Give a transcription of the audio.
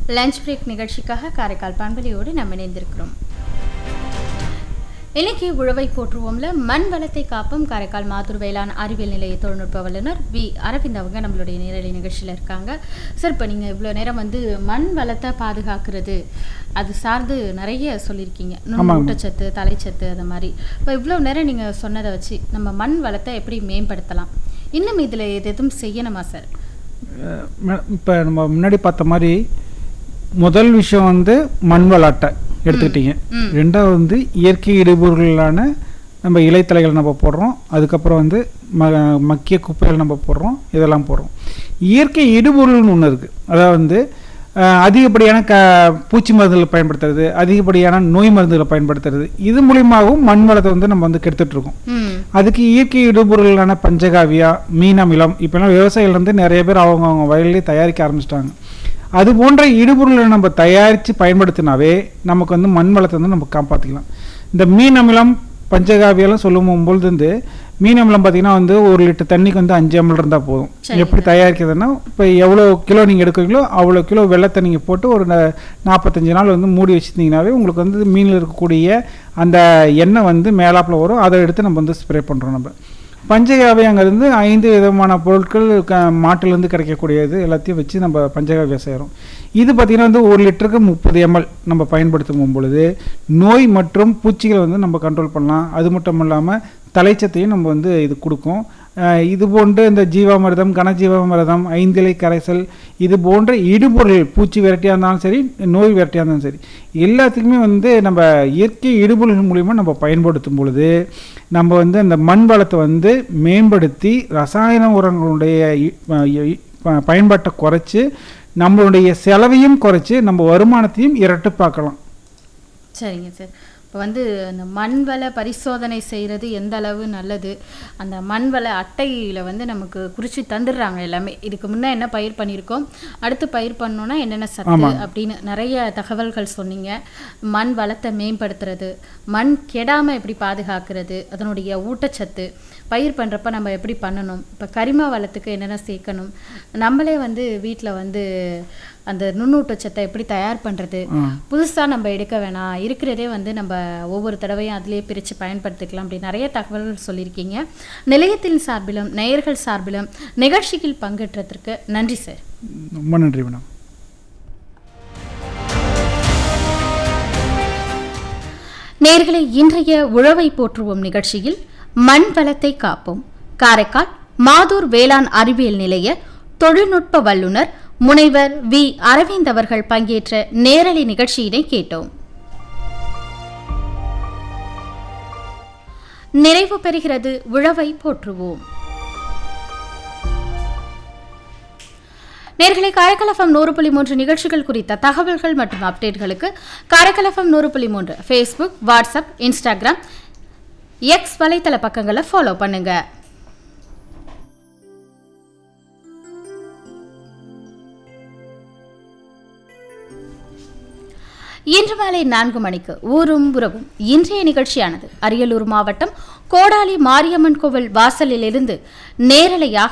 Lunch break நிகழ்ச்சிக்காக காரைக்கால் பண்பலியோடு நம்ம இணைந்திருக்கிறோம் இன்னைக்கு உழவை போற்றுவோம்ல மண் வளத்தை காப்பும் காரைக்கால் மாத்தூர் வேளாண் அறிவியல் நிலைய தொழில்நுட்ப வல்லுநர் வி அரவிந்த் அவங்க நம்மளுடைய நேரடி நிகழ்ச்சியில் இருக்காங்க சார் இப்போ நீங்கள் இவ்வளோ நேரம் வந்து மண் வளத்தை பாதுகாக்கிறது அது சார்ந்து நிறைய சொல்லியிருக்கீங்க நுண் ஆமாங்க. ஊட்டச்சத்து தலைச்சத்து அது மாதிரி இப்போ இவ்வளோ நேரம் நீங்கள் சொன்னதை வச்சு நம்ம மண் வளத்தை எப்படி மேம்படுத்தலாம் இன்னும் இதில் எது எதுவும் செய்யணுமா சார் இப்போ நம்ம முன்னாடி பார்த்த மாதிரி முதல் விஷயம் வந்து மண் வளாட்டை எடுத்துக்கிட்டீங்க ம். ரெண்டாவது வந்து இயற்கை இடுபொருளான நம்ம இலைத்தலைகள் நம்ம போடுறோம் அதுக்கப்புறம் வந்து ம மக்கிய குப்பைகள் நம்ம போடுறோம் இதெல்லாம் போடுறோம் இயற்கை இடுபொருள்னு ஒன்று இருக்குது அதாவது வந்து அஹ், அதிகப்படியான க பூச்சி மருந்துகளை பயன்படுத்துறது அதிகப்படியான நோய் மருந்துகளை பயன்படுத்துறது இது மூலியமாகவும் மண் வளத்தை வந்து நம்ம வந்து கெடுத்துட்டு இருக்கோம் ம் அதுக்கு இயற்கை இடுபொருளான பஞ்சகாவியா மீனமிலம் இப்போலாம் விவசாயிகள் வந்து நிறைய பேர் அவங்க அவங்க வயல்லே தயாரிக்க ஆரம்பிச்சிட்டாங்க அது போன்ற இடுபொருளை நம்ம தயாரித்து பயன்படுத்தினாவே நமக்கு வந்து மண் வளத்தை வந்து நம்ம காப்பாற்றிக்கலாம் இந்த மீனமிலம் பஞ்சகாவியெல்லாம் சொல்லும் பொழுது வந்து மீனமிலம் பார்த்தீங்கன்னா வந்து ஒரு லிட்டர் தண்ணிக்கு வந்து அஞ்சு எம்எல் இருந்தால் போதும் சரிங்க. எப்படி தயாரிக்கிறதுனா இப்போ எவ்வளோ கிலோ நீங்கள் எடுக்கிறீங்களோ அவ்வளோ கிலோ வெள்ளத்தை நீங்கள் போட்டு ஒரு ந- நாற்பத்தஞ்சு நாள் வந்து மூடி வச்சுருந்தீங்கனாவே உங்களுக்கு வந்து மீனில் இருக்கக்கூடிய அந்த எண்ணெய் வந்து மேலாப்பில் வரும் அதை எடுத்து நம்ம வந்து ஸ்ப்ரே பண்ணுறோம் நம்ம பஞ்சகாவியங்கிறது வந்து ஐந்து விதமான பொருட்கள் க மாட்டிலேருந்து கிடைக்கக்கூடியது எல்லாத்தையும் வச்சு நம்ம பஞ்சகாவியம் செய்கிறோம் இது பார்த்திங்கன்னா வந்து ஒரு லிட்டருக்கு முப்பது எம்எல் நம்ம பயன்படுத்தும் பொழுது நோய் மற்றும் பூச்சிகளை வந்து நம்ம கண்ட்ரோல் பண்ணலாம் அது மட்டும் இல்லாமல் தலைச்சத்தையும் நம்ம வந்து இது கொடுக்கும் அஹ் இது போன்று இந்த ஜீவாமிர்தம் கனஜீவாமிர்தம் ஐந்திலை கரைசல் இது போன்ற இடுபொருள் பூச்சி வெரைட்டியாக இருந்தாலும் சரி நோய் வெரைட்டியாக இருந்தாலும் சரி எல்லாத்துக்குமே வந்து நம்ம இயற்கை இடுபொருள் மூலிமா நம்ம பயன்படுத்தும் பொழுது நம்ம வந்து அந்த மண் வளத்தை வந்து மேம்படுத்தி ரசாயன உரங்களுடைய இ- ப- இ- ப- பயன்பாட்டை குறைச்சி நம்மளுடைய செலவையும் குறைச்சி நம்ம வருமானத்தையும் இரட்டிப்பாக்கலாம் சரிங்க சார் இப்போ வந்து அந்த மண் வள பரிசோதனை செய்கிறது எந்த அளவு நல்லது அந்த மண் வள அட்டையில் வந்து நமக்கு குறித்து தந்துடுறாங்க எல்லாமே இதுக்கு முன்னே என்ன பயிர் பண்ணியிருக்கோம் அடுத்து பயிர் பண்ணோன்னா என்னென்ன சத்து ஆமாங்க. அப்படின்னு நிறைய தகவல்கள் சொன்னீங்க மண் வளத்தை மேம்படுத்துறது மண் கெடாமல் எப்படி பாதுகாக்கிறது அதனுடைய ஊட்டச்சத்து பயிர் பண்ணுறப்ப நம்ம எப்படி பண்ணணும் இப்போ கரிம வளத்துக்கு என்னென்ன சேர்க்கணும் நம்மளே வந்து வீட்டில் வந்து அந்த நுண்ணூட்டச்சத்தை எப்படி தயார் பண்ணுறது ஆ. புதுசாக நம்ம எடுக்க வேணாம் இருக்கிறதே வந்து நம்ம ஒவ்வொரு தடவையும் அதிலே பிரித்து பயன்படுத்திக்கலாம் அப்படி நிறைய தகவல்கள் சொல்லியிருக்கீங்க நிலையத்தின் சார்பிலும் நேயர்கள் சார்பிலும் நிகழ்ச்சியில் பங்கேற்றதற்கு நன்றி சார் ரொம்ப நன்றி மேடம் நேர்களை இன்றைய உழவை போற்றுவோம் நிகழ்ச்சியில் மண் வளத்தை காப்போம் காரைக்கால் மாதூர் வேளாண் அறிவியல் நிலைய தொழில்நுட்ப வல்லுநர் முனைவர் வி அரவிந்த் அவர்கள் பங்கேற்ற நேரலை நிகழ்ச்சியினை கேட்டோம் நிறைவு பெறுகிறது உழவை போற்றுவோம் நேர்களை காரைக்கலஃபம் நூறு புள்ளி மூன்று நிகழ்ச்சிகள் குறித்த தகவல்கள் மற்றும் அப்டேட்களுக்கு காரைக்கலஃபம் நூறு புள்ளி மூன்று ஃபேஸ்புக் வாட்ஸ்அப் இன்ஸ்டாகிராம் எக்ஸ் வலைத்தள பக்கங்களை ஃபாலோ பண்ணுங்க இன்று மாலை நான்கு மணிக்கு ஊரும் உறவும் இன்றைய நிகழ்ச்சியானது அரியலூர் மாவட்டம் கோடாலி மாரியம்மன் கோவில் வாசலிலிருந்து நேரலையாக